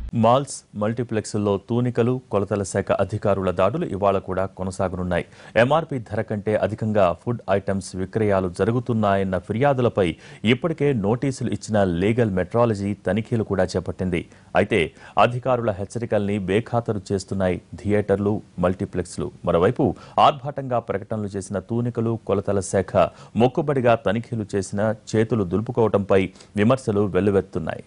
Malls మల్టీప్లెక్స్ల్లో తూనికలు కొలతల శాఖ అధికారుల దాడులు ఇవాళ కూడా కొనసాగనున్నాయి ఎంఆర్పీ ధర కంటే అధికంగా ఫుడ్ ఐటమ్స్ విక్రయాలు జరుగుతున్నాయన్న ఫిర్యాదులపై ఇప్పటికే నోటీసులు ఇచ్చిన లీగల్ మెట్రాలజీ తనిఖీలు కూడా చేపట్టింది అయితే అధికారుల హెచ్చరికల్ని బేఖాతరు చేస్తున్నాయి థియేటర్లు మల్టీప్లెక్స్లు మరోవైపు ఆర్భాటంగా ప్రకటనలు చేసిన తూనికలు కొలతల శాఖ మొక్కుబడిగా తనిఖీలు చేసిన చేతులు దులుపుకోవడంపై విమర్శలు వెల్లువెత్తున్నాయి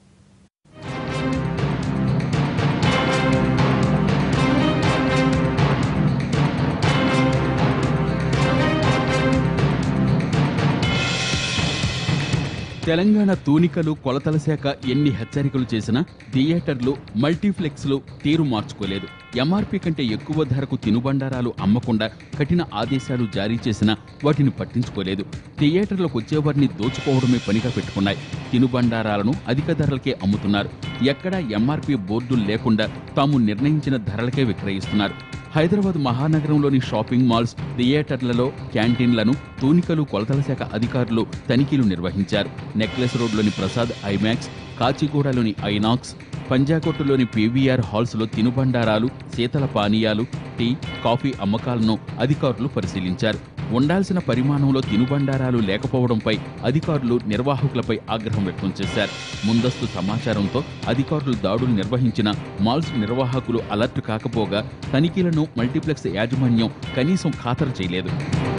తెలంగాణ తూనికలు కొలతల శాఖ ఎన్ని హెచ్చరికలు చేసినా థియేటర్లు మల్టీప్లెక్స్లు తీరు మార్చుకోలేదు ఎంఆర్పీ కంటే ఎక్కువ ధరకు తినుబండారాలు అమ్మకుండా కఠిన ఆదేశాలు జారీ చేసినా వాటిని పట్టించుకోలేదు థియేటర్లకు వచ్చేవారిని దోచుకోవడమే పనిగా పెట్టుకున్నాయి తినుబండారాలను అధిక ధరలకే అమ్ముతున్నారు ఎక్కడా ఎంఆర్పీ బోర్డులు లేకుండా తాము నిర్ణయించిన ధరలకే విక్రయిస్తున్నారు హైదరాబాద్ మహానగరంలోని షాపింగ్ మాల్స్ థియేటర్లలో క్యాంటీన్లను తూనికలు కొలతల శాఖ అధికారులు తనిఖీలు నిర్వహించారు నెక్లెస్ రోడ్లోని ప్రసాద్ ఐమాక్స్ కాచిగూడలోని ఐనాక్స్ పంజాకొట్టులోని పీవీఆర్ హాల్స్లో తినుబండారాలు శీతల పానీయాలు టీ కాఫీ అమ్మకాలను అధికారులు పరిశీలించారు ఉండాల్సిన పరిమాణంలో తినుబండారాలు లేకపోవడంపై అధికారులు నిర్వాహకులపై ఆగ్రహం వ్యక్తం చేశారు ముందస్తు సమాచారంతో అధికారులు దాడులు నిర్వహించిన మాల్స్ నిర్వాహకులు అలర్ట్ కాకపోగా తనిఖీలను మల్టీప్లెక్స్ యాజమాన్యం కనీసం ఖాతరు చేయలేదు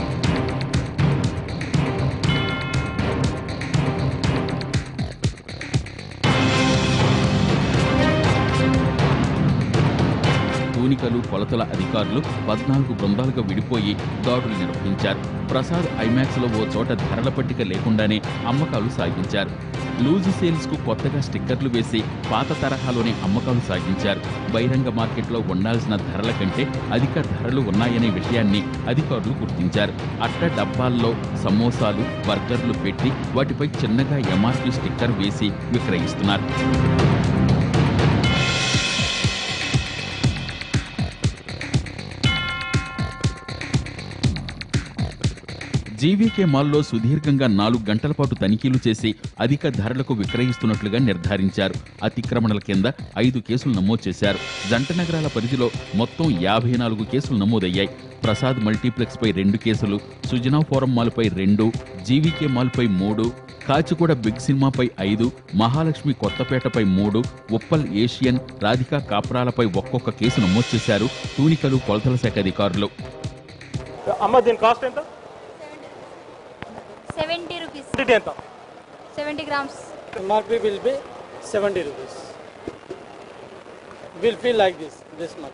తూనికలు కొలతల అధికారులు పద్నాలుగు బృందాలుగా విడిపోయి దాడులు నిర్వహించారు ప్రసాద్ ఐమాక్స్ లో ఓ చోట ధరల పట్టిక లేకుండానే అమ్మకాలు సాగించారు లూజ్ సేల్స్ కు కొత్తగా స్టిక్కర్లు వేసి పాత తరహాలోనే అమ్మకాలు సాగించారు బహిరంగ మార్కెట్లో ఉండాల్సిన ధరల కంటే అధిక ధరలు ఉన్నాయనే విషయాన్ని అధికారులు గుర్తించారు అట్ట డబ్బాల్లో సమోసాలు బర్గర్లు పెట్టి వాటిపై చిన్నగా ఎంఆర్పీ స్టిక్కర్ వేసి విక్రయిస్తున్నారు జీవీకే మాల్లో సుదీర్ఘంగా నాలుగు గంటల పాటు తనిఖీలు చేసి అధిక ధరలకు విక్రయిస్తున్నట్లుగా నిర్ధారించారు అతిక్రమణల కింద ఐదు కేసులు నమోదు చేశారు జంట నగరాల పరిధిలో మొత్తం యాభై నాలుగు కేసులు నమోదయ్యాయి ప్రసాద్ మల్టీప్లెక్స్ పై రెండు కేసులు సుజనా ఫోరం మాల్పై రెండు జీవీకే మాల్పై మూడు కాచిగూడ బిగ్ సినిమాపై ఐదు మహాలక్ష్మి కొత్తపేటపై మూడు ఉప్పల్ ఏషియన్ రాధికా కాప్రాలపై ఒక్కొక్క కేసు నమోదు చేశారు తూనికలు కొలతల శాఖ అధికారులు అమ్మ దీని కాస్ట్ ఎంత సెవెంటీ రూపీస్ క్వాంటిటీ ఎంత seventy grams MRP will be 70 rupees. Will feel like this, this much.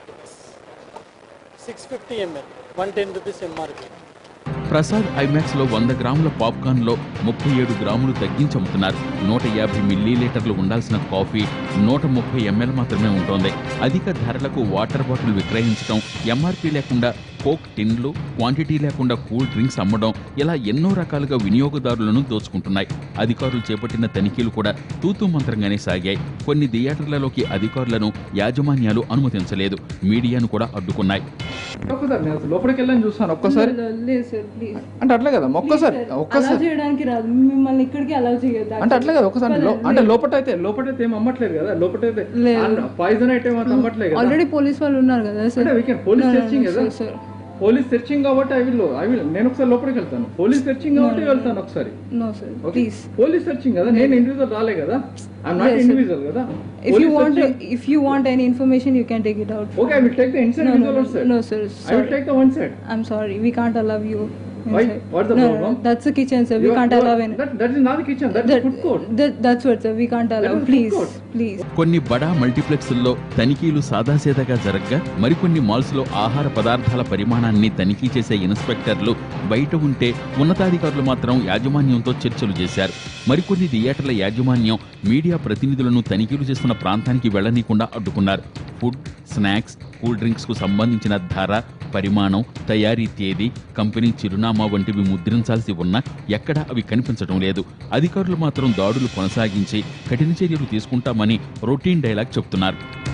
650 ml, 110 rupees MRP. Prasad IMAX లో వంద గ్రాముల పాప్కార్న్ లో ముప్పై ఏడు గ్రాములు తగ్గించి అమ్ముతున్నారు నూట యాభై మిల్లీలీటర్లు ఉండాల్సిన కాఫీ నూట ముప్పై ఎంఎల్ మాత్రమే ఉంటోంది అధిక ధరలకు వాటర్ బాటిల్ విక్రయించడం ఎంఆర్పీ లేకుండా కోక్ టిన్లు క్వాంటిటీ లేకుండా కూల్ డ్రింక్స్ అమ్మడం ఇలా ఎన్నో రకాలుగా వినియోగదారులను దోచుకుంటున్నాయి అధికారులు చేపట్టిన తనిఖీలు కూడా తూతూ మంత్రంగానే సాగాయి కొన్ని థియేటర్లలోకి అధికారులను యాజమాన్యాలు అనుమతించలేదు మీడియాను కూడా అడ్డుకున్నాయి ఒక్కసారి నేను అసలు లోపలికి వెళ్ళని చూస్తాను ఒక్కసారి లేదు సార్ ప్లీజ్ అంటే అట్లా కదా ఒక్కసారి అలా ఒక్కసారి చేయడానికి రాదు మిమ్మల్ని ఇక్కడికి అలౌ చేయొద్దు అంటే అట్లా కదా ఒకసారి లో- అంటే లోపట అయితే లోపట అయితే ఏం అమ్మట్లేదు కదా లోపట అయితే లేదు. పాయిజన్ అయితే ఏం అమ్మట్లేదు కదా ఆల్రెడీ పోలీస్ వాళ్ళు ఉన్నారు కదా సార్ అంటే వీకెండ్ పోలీస్ సెర్చింగ్ కదా సార్ పోలీస్ సెర్చింగ్ కాబట్టి ఐ విల్ ఐ విల్ నేను ఒకసారి లోపలికి వెళ్తాను పోలీస్ సెర్చింగ్ కాబట్టి వెళ్తాను ఒకసారి no sir okay please police searching కదా నేను ఇండివిజువల్ రాలే కదా ఐఎమ్ నాట్ ఇండివిజువల్ కదా if you want if you want any information you can take it out okay I will take the inside No, no, visual no, side no, sir. I will take the one side I'm sorry, we can't allow you. Why? inside. What's the no, problem? No, that's the kitchen, sir. We can't allow any. That that is not the kitchen that is That, food court that, that's what, sir. We can't allow. is food Please, court. please. కొన్ని బడా మల్టీప్లెక్స్ల్లో తనిఖీలు సాదాసీదాగా జరగ్గా మరికొన్ని మాల్స్లో ఆహార పదార్థాల పరిమాణాన్ని తనిఖీ చేసే ఇన్స్పెక్టర్లు బయట ఉంటే ఉన్నతాధికారులు మాత్రం యాజమాన్యంతో చర్చలు చేశారు మరికొన్ని థియేటర్ల యాజమాన్యం మీడియా ప్రతినిధులను తనిఖీలు చేస్తున్న ప్రాంతానికి వెళ్లనీయకుండా అడ్డుకున్నారు ఫుడ్ స్నాక్స్ కూల్ డ్రింక్స్ కు సంబంధించిన ధర పరిమాణం తయారీ తేదీ కంపెనీ చిరునామా వంటివి ముద్రించాల్సి ఉన్నా ఎక్కడా అవి కనిపించడం లేదు అధికారులు మాత్రం దాడులు కొనసాగించి కఠిన చర్యలు తీసుకుంటామని రొటీన్ డైలాగ్ చెప్తున్నారు